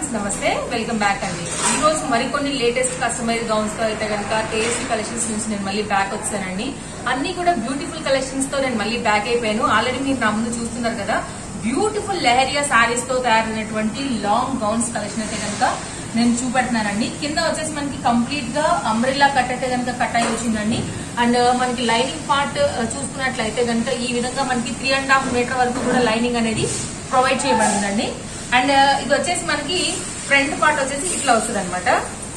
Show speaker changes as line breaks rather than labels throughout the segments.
Viewers నమస్తే welcome back అండి ఈ రోజు మరికొన్ని లేటెస్ట్ కస్టమైజ్ గౌన్స్ తో అయితే కనుక టేస్ట్ కలెక్షన్స్ నుంచి నేను మళ్ళీ బ్యాక్ వచ్చానండి అన్ని కూడా బ్యూటిఫుల్ కలెక్షన్స్ తో నేను మళ్ళీ బ్యాక్ అయిపోయాను ఆల్రెడీ మీరు నా ముందు చూస్తున్నారు కదా బ్యూటిఫుల్ లెహరియా శారీస్ తో తయారైనటువంటి లాంగ్ గౌన్స్ కలెక్షన్ అయితే కనుక నేను చూపెడుతున్నానండి కింద వచ్చేసి మనకి కంప్లీట్ గా అంబ్రిల్లా కట్ అయితే కనుక కట్ అయి వచ్చిందండి అండ్ మనకి లైనింగ్ పార్ట్ చూసుకున్నట్లయితే కనుక ఈ విధంగా మనకి త్రీ అండ్ హాఫ్ మీటర్ వరకు కూడా లైనింగ్ అనేది ప్రొవైడ్ చేయబడిందండి అండ్ ఇది వచ్చేసి మనకి ఫ్రంట్ పార్ట్ వచ్చేసి ఇట్లా వస్తుంది అనమాట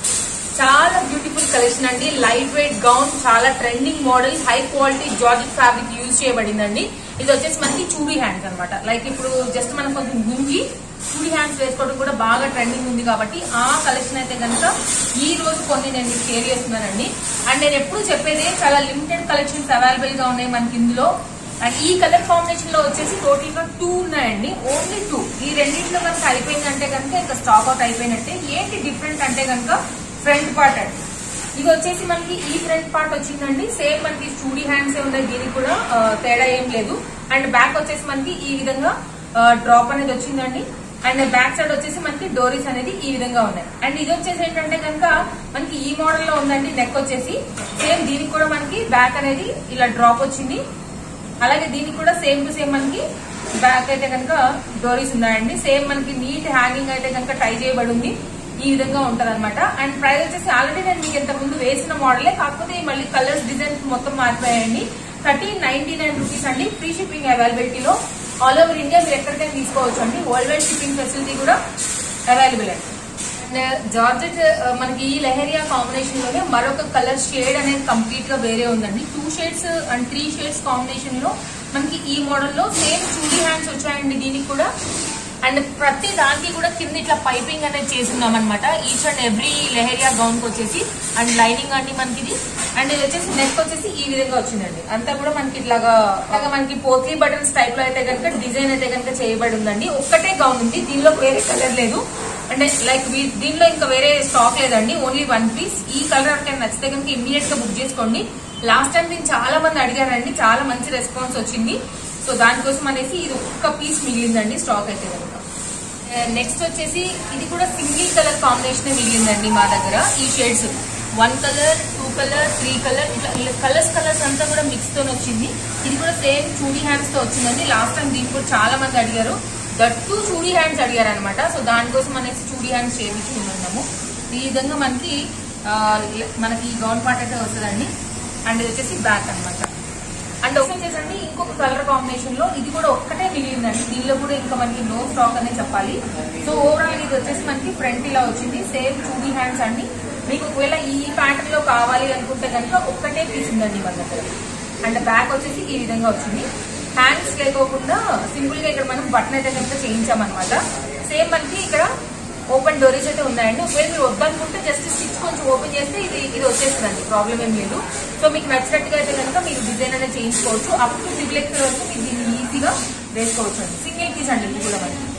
చాలా బ్యూటిఫుల్ కలెక్షన్ అండి లైట్ వెయిట్ గౌన్ చాలా trending model high quality georgette fabric use చేయబడిందండి ఇది వచ్చేసి మనకి చూడీ హ్యాండ్స్ అన్నమాట లైక్ ఇప్పుడు జస్ట్ మనం కొంచెం గుంజి చూడీ హ్యాండ్స్ వేసుకోవడం కూడా బాగా ట్రెండింగ్ ఉంది కాబట్టి ఆ కలెక్షన్ అయితే కనుక ఈ రోజు కొన్ని నేను మీకు షేర్ చేస్తున్నానండి అండ్ నేను ఎప్పుడు చెప్పేది చాలా లిమిటెడ్ కలెక్షన్స్ అవైలబుల్ గా ఉన్నాయి మనకి ఇందులో అండ్ ఈ కలర్ కాంబినేషన్ లో వచ్చేసి టోటల్ గా టూ ఉన్నాయండి ఓన్లీ టూ ఈ రెండింటిలో కనుక అయిపోయిందంటే కనుక ఇంకా స్టాక్ అవుట్ అయిపోయినట్టే ఏంటి డిఫరెంట్ అంటే కనుక ఫ్రంట్ పార్ట్ అండి ఇది వచ్చేసి మనకి ఈ ఫ్రంట్ పార్ట్ వచ్చిందండి సేమ్ మనకి చూడీ హ్యాండ్స్ ఉన్నాయి దీనికి కూడా ఆ, తేడా ఏం లేదు అండ్ బ్యాక్ వచ్చేసి మనకి ఈ విధంగా డ్రాప్ అనేది వచ్చిందండి అండ్ బ్యాక్ సైడ్ వచ్చేసి మనకి డోరీస్ అనేది ఈ విధంగా ఉన్నాయి అండ్ ఇది వచ్చేసి ఏంటంటే కనుక మనకి ఈ మోడల్ లో ఉందండి నెక్ వచ్చేసి సేమ్ దీనికి కూడా మనకి బ్యాక్ అనేది ఇలా డ్రాప్ వచ్చింది అలాగే దీనికి కూడా సేమ్ టు సేమ్ మనకి బ్యాక్ అయితే కనుక డోరీస్ ఉన్నాయండి సేమ్ మనకి నీట్ హ్యాంగింగ్ అయితే కనుక టై చేయబడి ఉంది ఈ విధంగా ఉంటది అనమాట అండ్ ప్రైస్ వచ్చేసి ఆల్రెడీ నేను మీకు ఇంతకు ముందు వేసిన మోడలే కాకపోతే ఈ మళ్ళీ కలర్స్ డిజైన్స్ మొత్తం మారిపోయాయండి థర్టీన్ నైన్టీ నైన్ రూపీస్ అండి ఫ్రీ షిప్పింగ్ అవైలబిలిటీలో ఆల్ ఓవర్ ఇండియా మీరు ఎక్కడికైనా తీసుకోవచ్చు అండి వరల్డ్ వైడ్ షిప్పింగ్ ఫెసిలిటీ కూడా అవైలబుల్ అండి అండ్ జార్జెట్ ఆ, మనకి ఈ లెహరియా కాంబినేషన్ లోనే మరొక కలర్ షేడ్ అనేది కంప్లీట్ గా వేరే ఉందండి two shades and three shades combination లో మనకి ఈ మోడల్ లో సేమ్ చూడీ హ్యాండ్స్ వచ్చాయండి దీనికి కూడా అండ్ ప్రతి దానికి కూడా కింద ఇట్లా పైపింగ్ అనేది చేస్తున్నాం అనమాట each and every lehariya gown కి వచ్చేసి అండ్ లైనింగ్ అండి మనకి ఇది అండ్ ఇది వచ్చేసి నెక్ వచ్చేసి ఈ విధంగా వచ్చిందండి అంతా కూడా మనకి ఇట్లాగా ఇట్లాగా మనకి పోత్లీ బటన్స్ టైప్ లో అయితే కనుక డిజైన్ అయితే కనుక చేయబడి ఉందండి ఒక్కటే గౌన్ ఉంది దీనిలో వేరే కలర్ లేదు అంటే లైక్ వీ- దీనిలో ఇంకా వేరే స్టాక్ లేదండి ఓన్లీ వన్ పీస్ ఈ కలర్ ఎవరికైనా నచ్చితే కనుక ఇమ్మీడియట్ గా బుక్ చేసుకోండి లాస్ట్ టైం దీన్ని చాలా మంది అడిగారండి చాలా మంచి రెస్పాన్స్ వచ్చింది సో దానికోసం అనేసి ఇది ఒక్క పీస్ మిగిలిందండి స్టాక్ అయితే కనుక నెక్స్ట్ వచ్చేసి ఇది కూడా సింగిల్ కలర్ కాంబినేషన్ మిగిలిందండి మా దగ్గర ఈ shades one colour two colour three colour ఇట్లా కలర్స్ కలర్స్ అంతా కూడా మిక్స్ తో వచ్చింది ఇది కూడా సేమ్ చూడీ హ్యాండ్స్ తో వచ్చిందండి లాస్ట్ టైం దీనికి కూడా చాలా మంది అడిగారు దట్ టూ చూడీ హ్యాండ్స్ అడిగారు అనమాట సో దానికోసం అనేసి చూడీ హ్యాండ్స్ చేయించుకున్నాము ఈ విధంగా మనకి ఆ, మనకి ఈ గౌన్ పార్ట్ అయితే వస్తుందండి అండ్ ఇది వచ్చేసి బ్యాక్ అన్నమాట అండ్ వచ్చేసండి ఇంకొక కలర్ కాంబినేషన్ లో ఇది కూడా ఒక్కటే మిగిలిందండి దీనిలో కూడా ఇంకా మనకి నో స్టాక్ అనే చెప్పాలి సో ఓవరాల్ ఇది వచ్చేసి మనకి ఫ్రంట్ ఇలా వచ్చింది సేమ్ చూడీ హ్యాండ్స్ అండి మీకు ఒకవేళ ఈ ప్యాటర్న్ లో కావాలి అనుకుంటే కనుక ఒక్కటే పీస్ ఉందండి మన దగ్గర అండ్ బ్యాక్ వచ్చేసి ఈ విధంగా వచ్చింది హ్యాండ్స్ లేకోకుండా సింపుల్ గా ఇక్కడ మనం బటన్ అయితే కనుక చేయించామన్నమాట సేమ్ మనకి ఇక్కడ ఓపెన్ డోరీస్ అయితే ఉన్నాయండి ఒకవేళ మీరు వద్దనుకుంటే జస్ట్ స్టిచ్ కొంచెం ఓపెన్ చేస్తే ఇది ఇది వచ్చేస్తుందండి ప్రాబ్లం ఏం లేదు సో మీకు నచ్చినట్టుగా అయితే కనుక మీరు డిజైన్ అనేది చేయించుకోవచ్చు అప్ టు ట్రిపుల్ ఎక్స్ వరకు మీరు దీన్ని ఈజీగా వేసుకోవచ్చు అండి సింగిల్ పీస్ అండి ఇది కూడా మనకి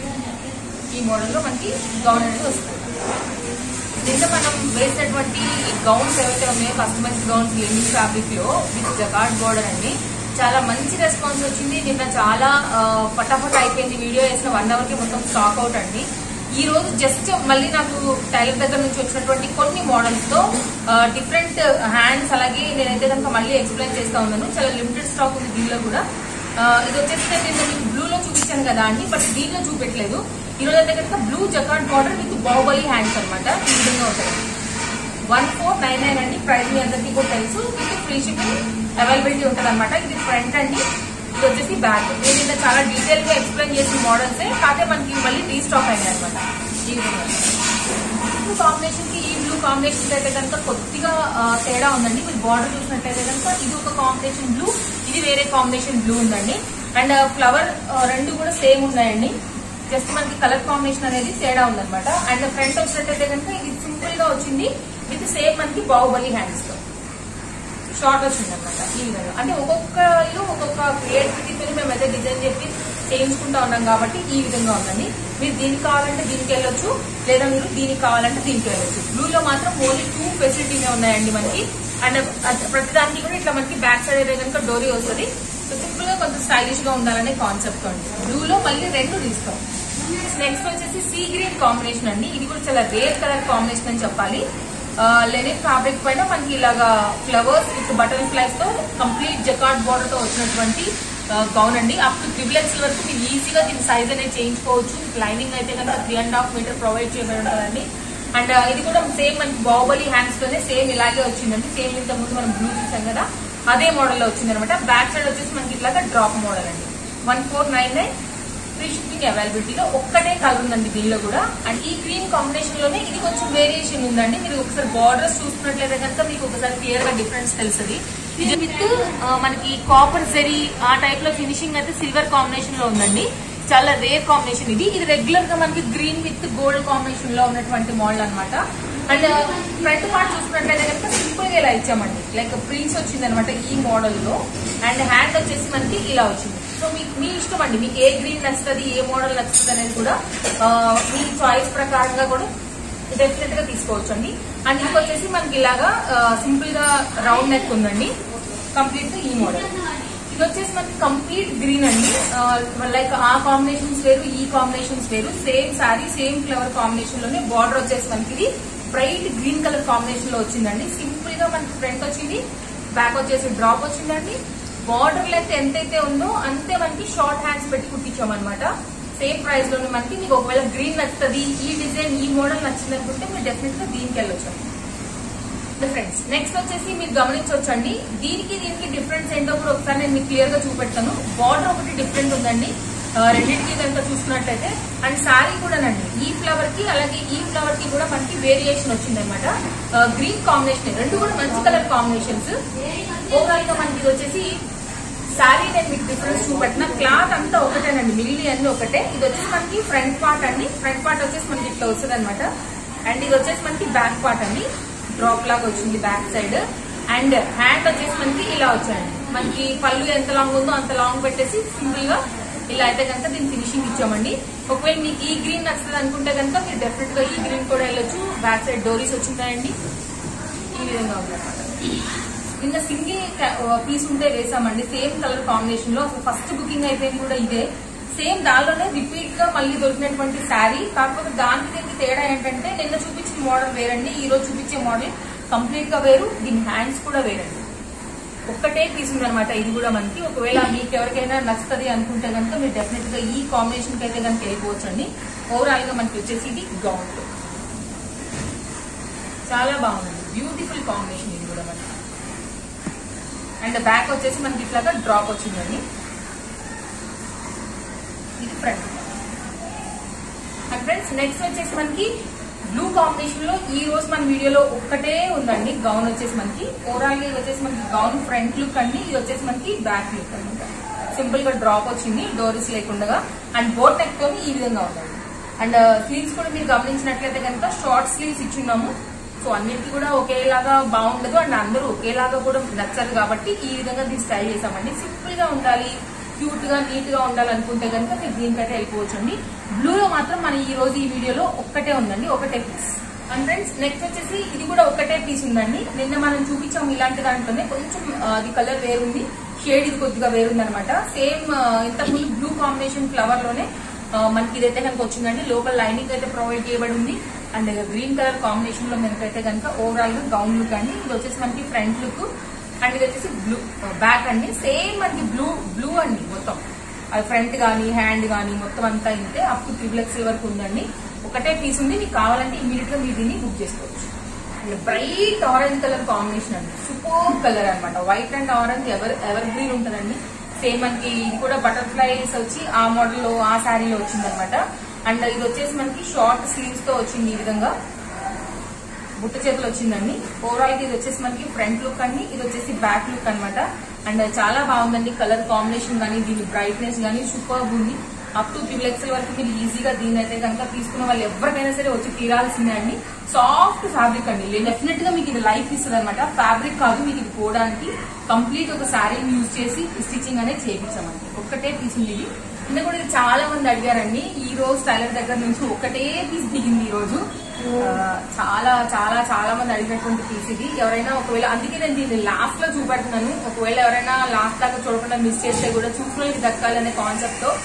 ఈ మోడల్లో మనకి గౌన్ అనేది వస్తుంది నిన్న మనం వేసినటువంటి గౌన్స్ ఏవైతే ఉన్నాయో కస్టమైజ్ గౌన్స్ లినింగ్ ఫ్యాబ్రిక్ లో విత్ జకార్డ్ బోర్డర్ అండి చాలా మంచి రెస్పాన్స్ వచ్చింది నిన్న చాలా ఆ, ఫటాఫట్ అయిపోయింది వీడియో వేసిన వన్ అవర్ కి మొత్తం స్టాక్ అవుట్ అండి ఈ రోజు జస్ట్ మళ్ళీ నాకు టైలర్ దగ్గర నుంచి వచ్చినటువంటి కొన్ని మోడల్స్ తో డిఫరెంట్ హ్యాండ్స్ అలాగే నేనైతే కనుక మళ్ళీ ఎక్స్ప్లెయిన్ చేస్తా ఉన్నాను చాలా లిమిటెడ్ స్టాక్ ఉంది దీనిలో కూడా ఆ, ఇది వచ్చేసి నేను మీకు బ్లూ లో చూపించాను కదా అండి బట్ దీనిలో చూపెట్టలేదు ఈ రోజు అయితే కనుక blue jacquard border with Baahubali hands అన్నమాట ఈ విధంగా ఉంటాయి వన్ ఫోర్ నైన్ నైన్ అండి ప్రైస్ మీ అందరికీ కూడా తెలుసు విత్ ఫ్రీ షిప్పింగ్ అవైలబిలిటీ ఉంటుంది అనమాట ఇది ఫ్రంట్ అండి ఇది వచ్చేసి బ్యాక్ నేను ఇంత చాలా డీటెయిల్ గా ఎక్స్ప్లెయిన్ చేసిన మోడల్స్ కాకపోతే మనకి మళ్ళీ రీస్టాక్ అయ్యాయి అనమాట ఈ విధంగా బ్లూ కాంబినేషన్ కి ఈ బ్లూ కాంబినేషన్ అయితే కనుక కొద్దిగా ఆ, తేడా ఉందండి మీరు బార్డర్ చూసినట్టయితే కనుక ఇది ఒక కాంబినేషన్ బ్లూ ఇది వేరే కాంబినేషన్ బ్లూ ఉందండి అండ్ ఫ్లవర్ రెండు కూడా సేమ్ ఉన్నాయండి జస్ట్ మనకి కలర్ కాంబినేషన్ అనేది తేడా ఉందన్నమాట అండ్ ఫ్రంట్ వచ్చినట్టయితే కనుక ఇది సింపుల్ గా వచ్చింది విత్ సేమ్ మనకి బాహుబలి హ్యాండ్స్ తో షార్ట్ వచ్చింది అనమాట ఈ విధంగా అంటే ఒక్కొక్కరు ఒక్కొక్క క్రియేటివిటీతో మేము అయితే డిజైన్ చెప్పి చేయించుకుంటా ఉన్నాం కాబట్టి ఈ విధంగా ఉందండి మీరు దీనికి కావాలంటే దీనికి వెళ్ళొచ్చు లేదా మీరు దీనికి కావాలంటే దీనికి వెళ్ళొచ్చు బ్లూలో మాత్రం ఓన్లీ టూ ఫెసిలిటీనే ఉన్నాయండి మనకి అండ్ ప్రతి దానికి కూడా ఇట్లా మనకి బ్యాక్ సైడ్ అయితే కనుక డోరీ వస్తుంది సో సింపుల్ గా కొంచెం స్టైలిష్ గా ఉండాలనే కాన్సెప్ట్ అండి బ్లూలో మళ్ళీ రెండు తీస్తాం నెక్స్ట్ వచ్చేసి సీ గ్రీన్ కాంబినేషన్ అండి ఇది కూడా చాలా రేర్ కలర్ కాంబినేషన్ అని చెప్పాలి లెనిన్ ఫ్యాబ్రిక్ పైన మనకి ఇలాగా ఫ్లవర్స్ విత్ బటన్ ఫ్లైస్ తో కంప్లీట్ జకాట్ బోర్డర్ తో వచ్చినటువంటి గౌన్ అండి అప్ టు త్రిబుల్ ఎక్స్ వరకు మీరు ఈజీగా దీని సైజ్ అనేది చేయించుకోవచ్చు లైనింగ్ అయితే కనుక three and half metre provide చేయబడి ఉంటుందండి అండ్ ఇది కూడా సేమ్ మనకి బాహుబలి హ్యాండ్స్ లోనే సేమ్ ఇలాగే వచ్చిందండి సేమ్ ఇంత ముందు మనం బ్లూ చూసాం కదా అదే మోడల్ లో వచ్చింది అనమాట బ్యాక్ సైడ్ వచ్చేసి మనకి ఇట్లాగా డ్రాప్ మోడల్ అండి one four nine nine free shipping అవైలబిలిటీలో ఒక్కటే కలర్ ఉందండి దీనిలో కూడా అండ్ ఈ గ్రీన్ కాంబినేషన్ లోనే ఇది కొంచెం వేరియేషన్ ఉందండి మీరు ఒకసారి బార్డర్స్ చూసుకున్నట్లయితే కనుక మీకు ఒకసారి క్లియర్ గా డిఫరెన్స్ తెలుస్తుంది ఇది విత్ మనకి కాపర్ జెరీ ఆ టైప్ లో ఫినిషింగ్ అయితే సిల్వర్ కాంబినేషన్ లో ఉందండి చాలా రేర్ కాంబినేషన్ ఇది ఇది రెగ్యులర్ గా మనకి గ్రీన్ విత్ గోల్డ్ కాంబినేషన్ లో ఉన్నటువంటి మోడల్ అన్నమాట అండ్ ఫ్రంట్ పార్ట్ చూసుకున్నట్లయితే కనుక సింపుల్ గా ఇలా ఇచ్చామండి లైక్ ప్రింట్స్ వచ్చింది అనమాట ఈ మోడల్ లో అండ్ హ్యాండ్ వచ్చేసి మనకి ఇలా వచ్చింది సో మీకు మీ ఇష్టం అండి మీకు ఏ గ్రీన్ నచ్చుతుంది ఏ మోడల్ నచ్చుతుంది అనేది కూడా ఆ, మీ చాయిస్ ప్రకారంగా కూడా డెఫినెట్ గా తీసుకోవచ్చు అండి అండ్ ఇది వచ్చేసి మనకి ఇలాగా సింపుల్ గా రౌండ్ నెక్ ఉందండి కంప్లీట్ గా ఈ మోడల్ ఇది వచ్చేసి మనకి కంప్లీట్ గ్రీన్ అండి లైక్ ఆ కాంబినేషన్స్ వేరు ఈ కాంబినేషన్స్ వేరు same sorry same flower combination లోనే బార్డర్ వచ్చేసి మనకి ఇది బ్రైట్ గ్రీన్ కలర్ కాంబినేషన్ లో వచ్చిందండి సింపుల్ గా మనకి ఫ్రంట్ వచ్చింది బ్యాక్ వచ్చేసి డ్రాప్ వచ్చిందండి బార్డర్ లెంత్ ఎంతైతే ఉందో అంతే మనకి షార్ట్ హ్యాండ్స్ పెట్టి కుట్టించామన్నమాట సేమ్ ప్రైస్ లోనే మనకి మీకు ఒకవేళ గ్రీన్ నచ్చుతుంది ఈ డిజైన్ ఈ మోడల్ నచ్చింది అనుకుంటే మీరు డెఫినెట్ గా దీనికి వెళ్ళొచ్చు ఫ్రెండ్స్ నెక్స్ట్ వచ్చేసి మీరు గమనించవచ్చండి దీనికి దీనికి డిఫరెన్స్ ఏంటో కూడా ఒకసారి నేను మీకు క్లియర్ గా చూపెడతాను బార్డర్ ఒకటి డిఫరెంట్ ఉందండి ఆ, రెండింటికి కనుక చూసుకున్నట్లయితే అండ్ శారీ కూడానండి ఈ ఫ్లవర్ కి అలాగే ఈ ఫ్లవర్ కి కూడా మనకి వేరియేషన్ వచ్చింది అనమాట గ్రీన్ కాంబినేషన్ రెండు కూడా మంచి కలర్ కాంబినేషన్స్ ఓవరాల్ గా మనకి ఇది వచ్చేసి శారీ నేను మీకు డిఫరెన్స్ చూపెట్టిన క్లాత్ అంతా ఒకటేనండి మిగిలి అన్ని ఒకటే ఇది వచ్చేసి మనకి ఫ్రంట్ పార్ట్ అండి ఫ్రంట్ పార్ట్ వచ్చేసి మనకి ఇట్లా వస్తుంది అనమాట అండ్ ఇది వచ్చేసి మనకి బ్యాక్ పార్ట్ అండి డ్రాప్ లాగా వచ్చింది బ్యాక్ సైడ్ అండ్ హ్యాండ్ వచ్చేసి మనకి ఇలా వచ్చాయండి మనకి పళ్ళు ఎంత లాంగ్ ఉందో అంత లాంగ్ పెట్టేసి సింపుల్ గా ఇలా అయితే కనుక దీని ఫినిషింగ్ ఇచ్చామండి ఒకవేళ మీకు ఈ గ్రీన్ నచ్చుతుంది అనుకుంటే కనుక మీరు డెఫినెట్ గా ఈ గ్రీన్ కూడా వెళ్ళొచ్చు బ్యాక్ సైడ్ డోరీస్ వచ్చింటాయండి ఈ విధంగా ఉందన్నమాట నిన్న సింగిల్ పీస్ ఉంటే వేసామండి సేమ్ కలర్ కాంబినేషన్ లో అసలు ఫస్ట్ బుకింగ్ అయిపోయింది కూడా ఇదే సేమ్ దానిలోనే రిపీట్ గా మళ్ళీ దొరికినటువంటి శారీ కాకపోతే దానికి దీనికి తేడా ఏంటంటే నిన్న చూపించిన మోడల్ వేరండి ఈ రోజు చూపించే మోడల్ కంప్లీట్ గా వేరు దీని హ్యాండ్స్ కూడా వేరండి ఒక్కటే పీస్ ఉందన్నమాట ఇది కూడా మనకి ఒకవేళ మీకు ఎవరికైనా నచ్చుతుంది అనుకుంటే కనుక మీరు డెఫినెట్ గా ఈ కాంబినేషన్ కి అయితే కనుక వెళ్ళిపోవచ్చు అండి ఓవరాల్ గా మనకి వచ్చేసి ఇది గౌన్ చాలా బాగుంది బ్యూటిఫుల్ కాంబినేషన్ ఇది కూడా మనకి అండ్ బ్యాక్ వచ్చేసి మనకి ఇట్లాగా డ్రాప్ వచ్చిందండి ఇది ఫ్రంట్ అండ్ ఫ్రెండ్స్ నెక్స్ట్ వచ్చేసి మనకి బ్లూ కాంబినేషన్ లో ఈ రోజు మన వీడియోలో ఒక్కటే ఉందండి గౌన్ వచ్చేసి మనకి ఓవరాల్ గా ఇది వచ్చేసి మనకి గౌన్ ఫ్రంట్ లుక్ అండి ఇది వచ్చేసి మనకి బ్యాక్ లుక్ అనమాట సింపుల్ గా డ్రాప్ వచ్చింది డోరీస్ లేకుండా అండ్ బోట్ నెక్ తో ఈ విధంగా ఉందండి అండ్ స్లీవ్స్ కూడా మీరు గమనించినట్లయితే కనుక షార్ట్ స్లీవ్స్ ఇచ్చున్నాము సో అన్నిటికీ కూడా ఒకేలాగా బాగుండదు అండ్ అందరూ ఒకేలాగా కూడా నచ్చరు కాబట్టి ఈ విధంగా దీన్ని స్టైల్ చేసామండి సింపుల్ గా ఉండాలి క్యూట్ గా నీట్ గా ఉండాలనుకుంటే కనుక మీరు దీనికైతే వెళ్ళిపోవచ్చు అండి బ్లూ లో మాత్రం మన ఈ రోజు ఈ వీడియోలో ఒక్కటే ఉందండి ఒకటే పీస్ అండ్ ఫ్రెండ్స్ నెక్స్ట్ వచ్చేసి ఇది కూడా ఒకటే పీస్ ఉందండి నిన్న మనం చూపించాము ఇలాంటి దాంట్లోనే కొంచెం ఆ, అది కలర్ వేరుంది షేడ్ ఇది కొద్దిగా వేరుంది అనమాట సేమ్ ఇంతకుముందు బ్లూ కాంబినేషన్ ఫ్లవర్ లోనే ఆ, మనకి ఇదైతే కనుక వచ్చిందండి లోపల లైనింగ్ అయితే ప్రొవైడ్ చేయబడి ఉంది అండ్ గ్రీన్ కలర్ కాంబినేషన్ లో మనకైతే కనుక ఓవరాల్ గా గౌన్ లుక్ అండి ఇది వచ్చేసి మనకి ఫ్రంట్ లుక్ అండ్ ఇది వచ్చేసి బ్లూ బ్యాక్ అండి సేమ్ మనకి బ్లూ బ్లూ అండి మొత్తం అది ఫ్రంట్ గానీ హ్యాండ్ గానీ మొత్తం అంతా ఇంతే అప్ టు త్రిబుల్ ఎక్స్ వరకు ఉందండి ఒకటే పీస్ ఉంది మీకు కావాలంటే ఇమీడియట్ గా మీరు దీన్ని బుక్ చేసుకోవచ్చు బ్రైట్ ఆరెంజ్ కలర్ కాంబినేషన్ అండి సూపర్ కలర్ అన్నమాట white and orange ever ever green ఉంటుందండి సేమ్ మనకి ఇది కూడా బటర్ఫ్లైస్ వచ్చి ఆ మోడల్ లో ఆ శారీలో వచ్చింది అనమాట అండ్ ఇది వచ్చేసి మనకి షార్ట్ స్లీవ్స్ తో వచ్చింది ఈ విధంగా బుట్ట చేతులు వచ్చిందండి ఓవరాల్ గా ఇది వచ్చేసి మనకి ఫ్రంట్ లుక్ అండి ఇది వచ్చేసి బ్యాక్ లుక్ అన్నమాట అండ్ చాలా బాగుందండి కలర్ కాంబినేషన్ కానీ దీని బ్రైట్నెస్ కానీ సూపర్ ఉంది అప్ టు త్రిబుల్ ఎక్స్ఎల్ వరకు మీరు ఈజీగా దీని అయితే కనుక తీసుకున్న వాళ్ళు ఎవరికైనా సరే వచ్చి తీరాల్సిందే అండి సాఫ్ట్ ఫ్యాబ్రిక్ అండి డెఫినెట్ గా మీకు ఇది లైఫ్ ఇస్తుంది అనమాట ఫ్యాబ్రిక్ కాదు మీకు ఇది పోవడానికి కంప్లీట్ ఒక శారీని యూజ్ చేసి స్టిచ్చింగ్ అనేది చేయించామండి ఒక్కటే పీస్ ఉంది ఇది కింద కూడా ఇది చాలా మంది అడిగారండి ఈ రోజు టైలర్ దగ్గర నుంచి ఒకటే పీస్ దిగింది ఈ రోజు ఆ, చాలా చాలా చాలా మంది అడిగినటువంటి పీస్ ఇది ఎవరైనా ఒకవేళ అందుకే నేను దీన్ని లాస్ట్ లో చూపెడుతున్నాను ఒకవేళ ఎవరైనా లాస్ట్ దాకా చూడకుండా మిస్ చేస్తే కూడా చూసిన వాళ్ళకి దక్కాలనే కాన్సెప్ట్ తో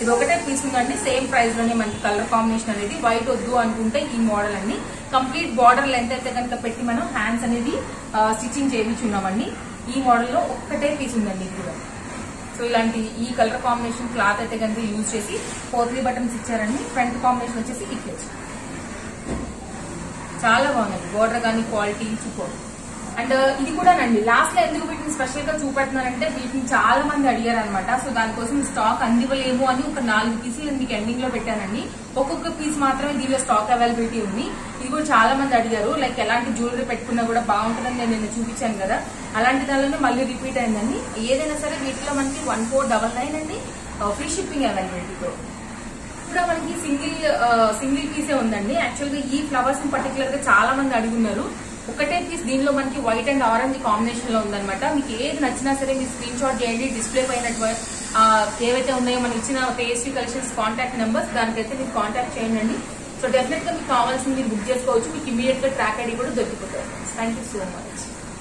ఇది ఒకటే పీస్ ఉందండి సేమ్ ప్రైస్ లోనే మనకి కలర్ కాంబినేషన్ అనేది వైట్ వద్దు అనుకుంటే ఈ మోడల్ అండి కంప్లీట్ బార్డర్ లెంత్ అయితే కనుక పెట్టి మనం హ్యాండ్స్ అనేది స్టిచ్చింగ్ చేయించున్నామండి ఈ మోడల్ లో ఒక్కటే పీస్ ఉందండి ఇది కూడా సో ఇలాంటి ఈ కలర్ కాంబినేషన్ క్లాత్ అయితే కనుక యూజ్ చేసి పోత్లీ బటన్స్ ఇచ్చారండి ఫ్రంట్ కాంబినేషన్ వచ్చేసి ఇట్లా ఇచ్చారు. చాలా బాగుందండి బోర్డర్ కానీ క్వాలిటీ సూపర్ అండ్ ఇది కూడా నండి లాస్ట్ లో ఎందుకు వీటిని స్పెషల్ గా చూపెడుతున్నానంటే వీటిని చాలా మంది అడిగారు అనమాట సో దానికోసం స్టాక్ అందివ్వలేము అని ఒక నాలుగు పీసులు మీకు ఎండింగ్ లో పెట్టానండి ఒక్కొక్క పీస్ మాత్రమే దీనిలో స్టాక్ అవైలబిలిటీ ఉంది ఇది కూడా చాలా మంది అడిగారు లైక్ ఎలాంటి జ్యువెలరీ పెట్టుకున్నా కూడా బాగుంటుందని నేను నిన్న చూపించాను కదా అలాంటి దానిలోనే మళ్ళీ రిపీట్ అయిందండి ఏదైనా సరే వీటిలో మనకి వన్ ఫోర్ డబల్ నైన్ అండి ఫ్రీ షిప్పింగ్ అవైలబిలిటీతో కూడా మనకి సింగిల్ సింగిల్ పీసే ఉందండి యాక్చువల్ గా ఈ ఫ్లవర్స్ పర్టికులర్ గా చాలా మంది అడుగున్నారు ఒకటే పీస్ దీనిలో మనకి వైట్ అండ్ ఆరెంజ్ కాంబినేషన్ లో ఉందన్నమాట మీకు ఏది నచ్చినా సరే మీరు స్క్రీన్ షాట్ చేయండి డిస్ప్లే పైన ఆ, ఏవైతే ఉన్నాయో మనం ఇచ్చిన పేస్ట్రీ కలెక్షన్స్ కాంటాక్ట్ నెంబర్స్ దానికైతే మీరు కాంటాక్ట్ చేయండి సో డెఫినెట్ గా మీకు కావాల్సింది మీరు బుక్ చేసుకోవచ్చు మీకు ఇమీడియట్ గా ట్రాక్ ఐడి కూడా దొరికిపోతుంది థ్యాంక్ యూ సో మచ్